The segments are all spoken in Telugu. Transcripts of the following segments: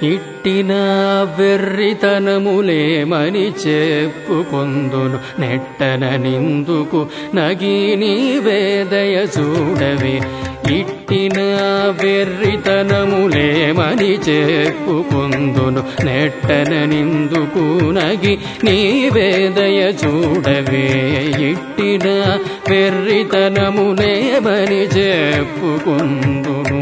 ఇట్టిన వెర్రితనములేమని చెప్పుకొందును నెట్టన నిందుకు నగి నీ వేదయ చూడవే ఇట్టిన వెర్రితనములేమని చెప్పుకొందును నెట్టన నిందుకు నగి నీ వేదయ చూడవే ఇట్టిన వెర్రితనములేమని చెప్పుకొందును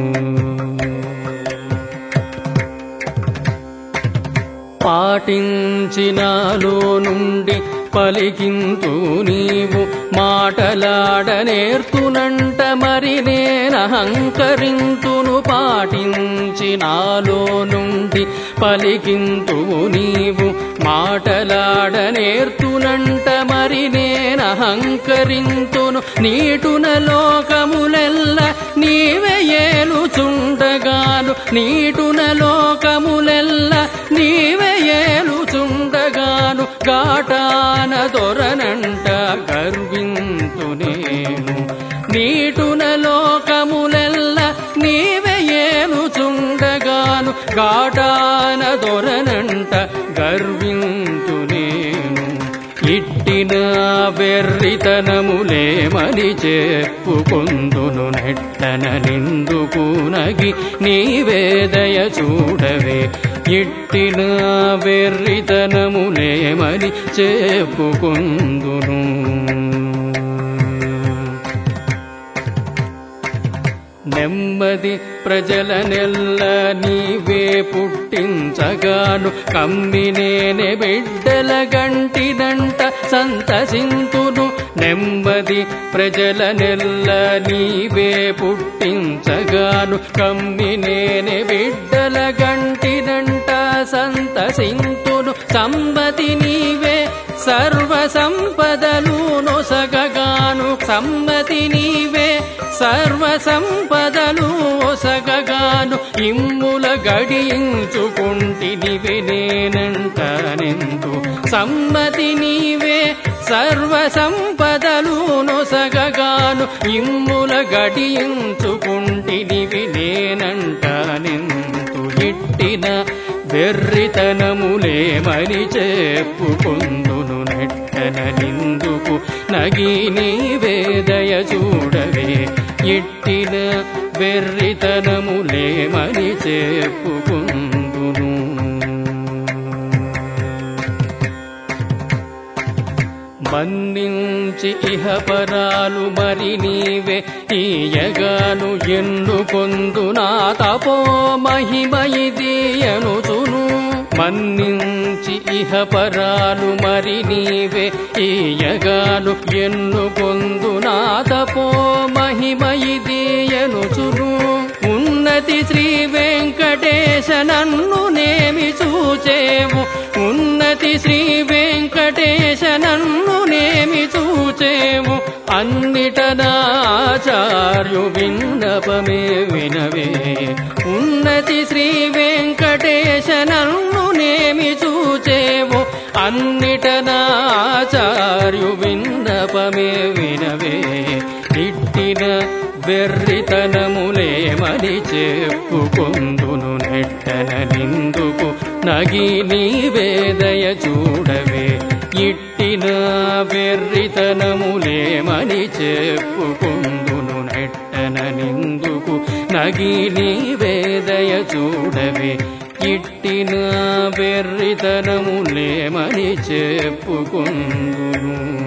పాటించినాలో నుండి పలికింతు నీవు మాటలాడనేర్తునంట మరి నేనహంకరింతును పాటించినాలో నుండి పలికింతు నీవు మాటలాడనేర్తునంట మరి నేనహంకరింతును నీటున లోకములెల్ల నీవే ఏలుచుండగాను నీటున లోకములెల్ల నీవే ఏలుచుండగాను ఘాటాన దొరనంట గర్వింతు నేను నీటున లోకములెల్ల నీవే ఏలుచుండగాను ఘాటాన దొరనంట గర్వింతు నేను ఇట్టిన వెర్రితనములేమని చెప్పుకొందును నెట్టన నిందుకు నగి నీవేదయ చూడవే ఇట్టిన వెర్రితనములేమని చెప్పుకొందును నెమ్మది ప్రజల నెల్ల నీవే పుట్టించగాను కమ్మినేనే బిడ్డల గంటిదంట సంతసింతును నెమ్మది ప్రజల నెల్ల నీవే పుట్టించగాను కమ్మినేనే బిడ్డల గంటిదంట సంతసింతును సంబతి నీవే సర్వ సంపదలు నొసగగాను సమ్మతి నీవే సర్వ సంపదలు ఒసగగాను ఇమ్ముల గడియించుకుంటినివి నేనంటానెందు సమ్మతి నీవే సర్వ సంపదలు నొసగగాను ఇమ్ముల గడియించుకుంటినివి నేనంటానెందు ఇట్టిన వెర్రితనములేమని చెప్పుకొందును నెట్టన నిందుకు నగి నీ వేదయ చూడవే ఇట్టిన వెర్రితనములేమని చెప్పుకొందును మన్నించి ఇహపరాలు మరి నీవే ఈయగాను ఎన్నుకొందు నా తపో మహిమయిదీయనుచును మన్నించి ఇహపరాలు మరి నీవే ఈయగాను ఎన్నుకొందు నా తపో మహిమయిదీయనుచును ఉన్నతి శ్రీ వెంకటేశ నన్ను నేమి చూచేవు ఉన్నతి శ్రీ వెంకటేశ నన్ను నేమి చూచేవు అన్నిటనాచార్యు విన్నపమే వినవే ఉన్నతి శ్రీ వెంకటేశ నన్ను నేమి చూచేవు అన్నిటనాచార్యు విన్నపమే వినవే ఇట్టిన వెర్రితనములేమని చెప్పుకొందును నెట్టన నిందుకు నగి నీ వేదయ చూడవే ఇట్టిన వెర్రితనములేమని చెప్పుకొందును నెట్టన నిందుకు నగి నీ వేదయ చూడవే ఇట్టిన వెర్రితనములేమని చెప్పుకొందును